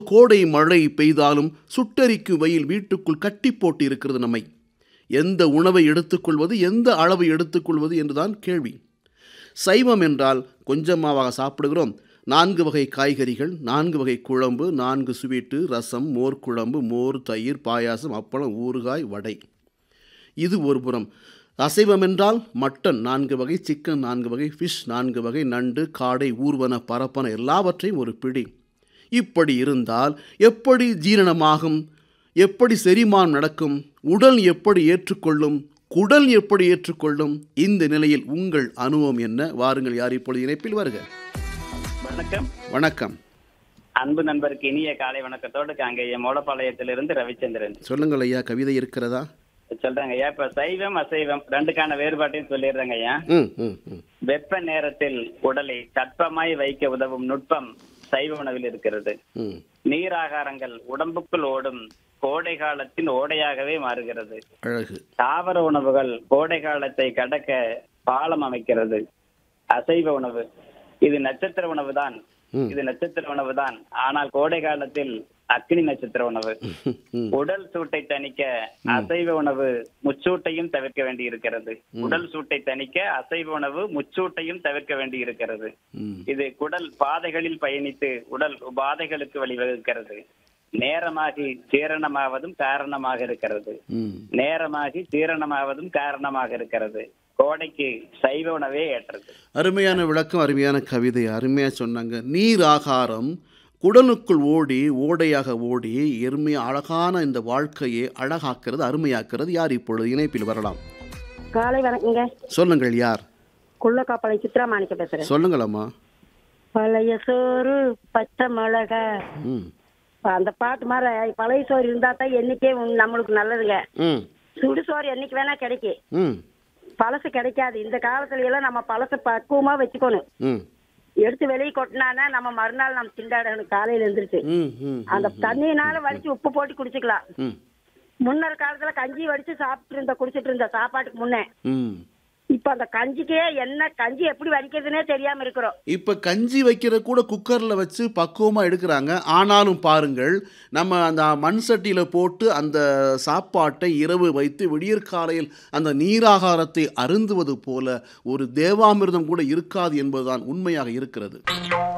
கோடை மழை பெய்தாலும் சுட்டெரிக்கும் வெயில் வீட்டுக்குள் கட்டி போட்டு இருக்கிறது நம்மை எந்த உணவை எடுத்துக்கொள்வது எந்த அளவு எடுத்துக்கொள்வது என்றுதான் கேள்வி சைவம் என்றால் கொஞ்சமாவாக சாப்பிடுகிறோம் நான்கு வகை காய்கறிகள் நான்கு வகை குழம்பு நான்கு ஸ்வீட்டு ரசம் மோர் குழம்பு மோர் தயிர் பாயாசம் அப்பளம் ஊறுகாய் வடை இது ஒரு புறம் அசைவம் என்றால் மட்டன் நான்கு வகை சிக்கன் நான்கு வகை ஃபிஷ் நான்கு வகை நண்டு காடை ஊர்வன பரப்பன எல்லாவற்றையும் ஒரு பிடி இப்படி இருந்தால் எப்படி ஜீரணமாகும் எப்படி செரிமானம் நடக்கும் உடல் எப்படி ஏற்றுக்கொள்ளும் குடல் எப்படி ஏற்றுக்கொள்ளும் இந்த நிலையில் உங்கள் அனுபவம் என்ன வாருங்கள் யார் இப்பொழுது இணைப்பில் வருக வணக்கம் வணக்கம் அன்பு நண்பருக்கு இனிய காலை வணக்கத்தோடு அங்கே மோடப்பாளையத்திலிருந்து ரவிச்சந்திரன் சொல்லுங்கள் ஐயா கவிதை இருக்கிறதா சொல்றாங்க ஐயா இப்ப சைவம் அசைவம் ரெண்டுக்கான வேறுபாட்டையும் சொல்லிடுறாங்க ஐயா ம் ம் ம் வெப்ப நேரத்தில் உடலை தட்பமாய் வைக்க உதவும் நுட்பம் சைவ உணவில் இருக்கிறது ம் நீராகாரங்கள் உடம்புக்குள் ஓடும் கோடை காலத்தின் ஓடையாகவே மாறுகிறது அழகு தாவர உணவுகள் கோடை காலத்தை கடக்க பாலம் அமைக்கிறது அசைவ உணவு இது நட்சத்திர உணவு தான் ம். இது நட்சத்திர உணவு தான் ஆனால் கோடை காலத்தில் அக்னி நட்சத்திர உணவு ம் உடல் சூட்டை தணிக்க அசைவ உணவு முச்சூட்டையும் தவிர்க்க வேண்டி இருக்கிறது உடல் சூட்டை தணிக்க அசைவ உணவு முச்சூட்டையும் தவிர்க்க வேண்டி இருக்கிறது ம் இது குடல் பாதைகளில் பயணித்து உடல் உபாதைகளுக்கு வழிவகுக்கிறது நேரமாகி ஜீரணமாவதும் காரணமாக இருக்கிறது ம் நேரமாகி ஜீரணமாவதும் காரணமாக இருக்கிறது கோடைக்கு சைவ உணவே ஏற்றது அருமையான விளக்கம் அருமையான கவிதை அருமையாக சொன்னாங்க நீர் ஆகாரம் குடலுக்குள் ஓடி ஓடையாக ஓடி எருமை அழகான இந்த வாழ்க்கையை அழகாக்கிறது அருமையாக்கிறது யார் இப்பொழுது இணைப்பில் வரலாம் காலை வணக்கங்க சொல்லுங்கள் யார் குள்ளக்காப்பாளை சித்ரா மாணிக்க பேசுறேன் சொல்லுங்களம்மா பழைய சோறு பச்சை மிளகா ம் அந்த பாட்டு மாதிரி பழைய சோறு இருந்தா தான் என்னைக்கே உம் நம்மளுக்கு நல்லதுங்க ம் சுடு சோறு என்னைக்கு வேணா கிடைக்கும் ம் பழசு கிடைக்காது இந்த காலத்துல எல்லாம் நம்ம பழசு பக்குவமா வச்சுக்கணும் ம் எடுத்து வெளியே கொட்டினானா நம்ம மறுநாள் நம்ம திண்டாடணும் காலையில எழுந்திருச்சு ம் ம் அந்த தண்ணியினால வடிச்சு உப்பு போட்டு குடிச்சுக்கலாம் ம் முன்னர் காலத்துல கஞ்சி வடிச்சு சாப்பிட்டு இருந்த குடிச்சிட்டு இருந்த சாப்பாட்டுக்கு முன்னே ம் இப்ப அந்த கஞ்சிக்கே என்ன கஞ்சி எப்படி வடிக்கிறதுனே தெரியாம இருக்கிறோம் இப்போ கஞ்சி வைக்கிற கூட குக்கரில் வச்சு பக்குவமாக எடுக்கிறாங்க ஆனாலும் பாருங்கள் நம்ம அந்த மண் சட்டியில் போட்டு அந்த சாப்பாட்டை இரவு வைத்து விடியற்காலையில் அந்த நீராகாரத்தை அருந்துவது போல ஒரு தேவாமிர்தம் கூட இருக்காது என்பதுதான் உண்மையாக இருக்கிறது